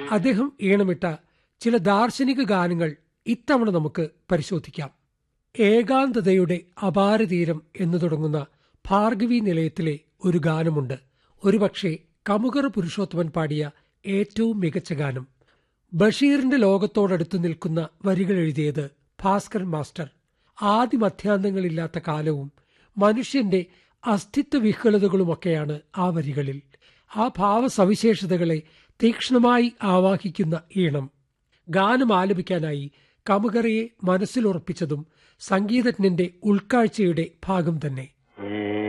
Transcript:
അദ്ദേഹം ഈണമിട്ട ചില ദാർശനിക ഗാനങ്ങൾ ഇത്തവണ നമുക്ക് പരിശോധിക്കാം ഏകാന്തതയുടെ അപാരതീരം എന്നു തുടങ്ങുന്ന ഭാർഗവി നിലയത്തിലെ ഒരു ഗാനമുണ്ട് ഒരുപക്ഷെ കമുകർ പുരുഷോത്തമൻ പാടിയ ഏറ്റവും മികച്ച ഗാനം ബഷീറിന്റെ ലോകത്തോടടുത്ത് നിൽക്കുന്ന വരികൾ എഴുതിയത് ഭാസ്കർ മാസ്റ്റർ ആദിമധ്യാന്തങ്ങളില്ലാത്ത കാലവും മനുഷ്യന്റെ അസ്തിത്വ വിഹ്വലതകളുമൊക്കെയാണ് ആ വരികളിൽ ആ ഭാവസവിശേഷതകളെ തീക്ഷ്ണമായി ആവാഹിക്കുന്ന ഈണം ഗാനം ആലപിക്കാനായി കമുകറയെ മനസ്സിലുറപ്പിച്ചതും സംഗീതജ്ഞന്റെ ഉൾക്കാഴ്ചയുടെ ഭാഗം തന്നെ